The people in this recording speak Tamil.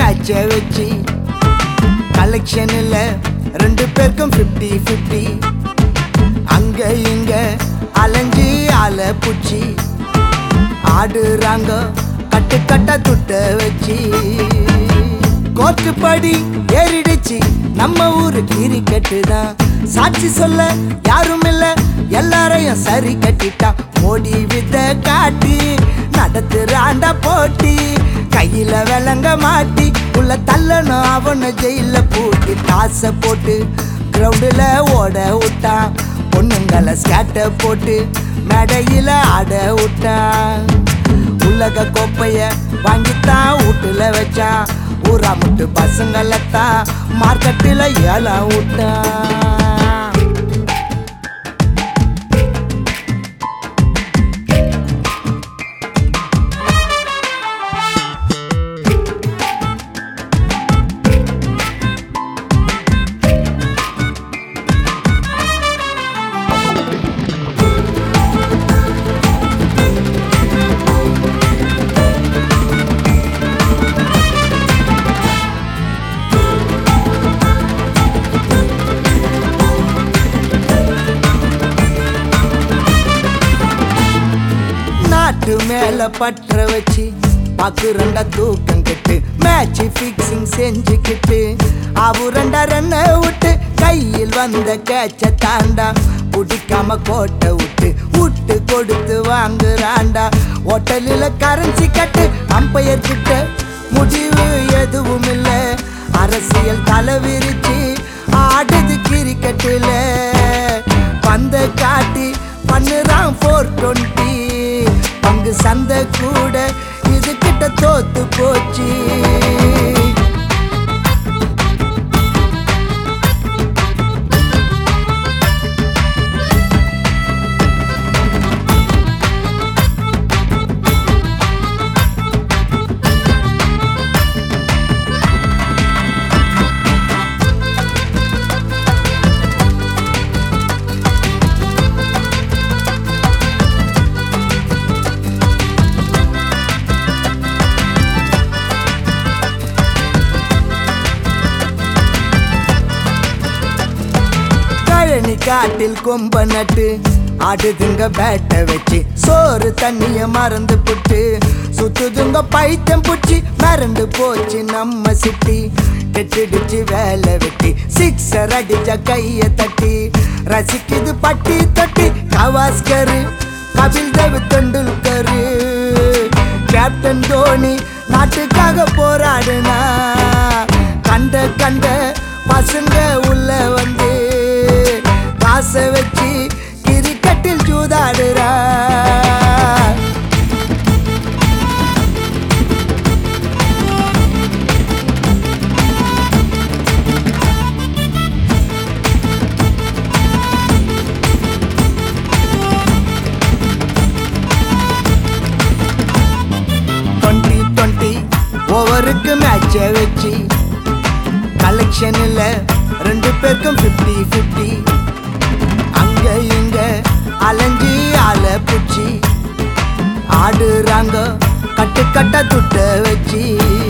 மேட்ச வச்சு கலெக்ஷனில் ரெண்டு பேருக்கும் ஃபிஃப்டி ஃபிஃப்டி அங்க இங்க அலைஞ்சி அலை புச்சி ஆடுறாங்க கட்டு கட்ட துட்ட வச்சு கோர்ட்டு படி ஏறிடுச்சு நம்ம ஊரு கிரிக்கெட்டு தான் சாட்சி சொல்ல யாரும் இல்ல எல்லாரையும் சரி கட்டிட்டான் மோடி வித்த காட்டி நடத்துறாண்டா போட்டி கையில விளங்க மாட்டி உள்ள தள்ளணும் அவனை ஜெயில பூட்டி காசை போட்டு கிரவுண்டுல ஓட விட்டான் பொண்ணுங்களை ஸ்கேட்ட போட்டு மேடையில ஆட விட்டான் உலக கோப்பைய வாங்கித்தான் வீட்டுல வச்சான் ஊரா முட்டு பசங்களைத்தான் மார்க்கெட்டில் ஏலம் விட்டான் நாட்டு மேல பற்ற வச்சு பாக்குறண்டா தூக்கம் கெட்டு மேட்ச் ஃபிக்ஸிங் செஞ்சுக்கிட்டு அவரண்டா ரன்ன விட்டு கையில் வந்த கேட்ச தாண்டா பிடிக்காம கோட்டை விட்டு விட்டு கொடுத்து வாங்குறாண்டா ஹோட்டலில் கரன்சி கட்டு அம்பையர் கிட்ட முடிவு எதுவும் இல்ல அரசியல் தலை விரிச்சு ஆடுது கிரிக்கெட்டுல பந்த காட்டி பண்ணுறான் ஃபோர் டுவெண்ட்டி பங்கு சந்தை கூட இது கிட்ட தோத்து போச்சு கழனி காட்டில் கொம்ப நட்டு ஆடுதுங்க பேட்டை வச்சு சோறு தண்ணிய மறந்து புட்டு சுத்துதுங்க பைத்தம் புச்சி மறந்து போச்சு நம்ம சிட்டி கெட்டுடுச்சு வேலை வெட்டி சிக்ஸர் அடிச்ச கைய தட்டி ரசிக்குது பட்டி தட்டி கவாஸ்கர் கபில் தேவ் தெண்டுல்கர் கேப்டன் தோனி நாட்டுக்காக போராடுனா கண்ட கண்ட பசங்க உள்ள வந்து காசை வச்சு கிரிக்கெட்டில் சூதாடுறா டுவெண்ட்டி டுவெண்ட்டி ஓவருக்கு மேட்சை வச்சு கலெக்ஷனில் ரெண்டு பேருக்கும் ஃபிஃப்டி ஃபிஃப்டி அங்க இங்க அலைஞ்சி அலை புச்சி ஆடுறாங்க கட்டு கட்ட துட்ட வச்சு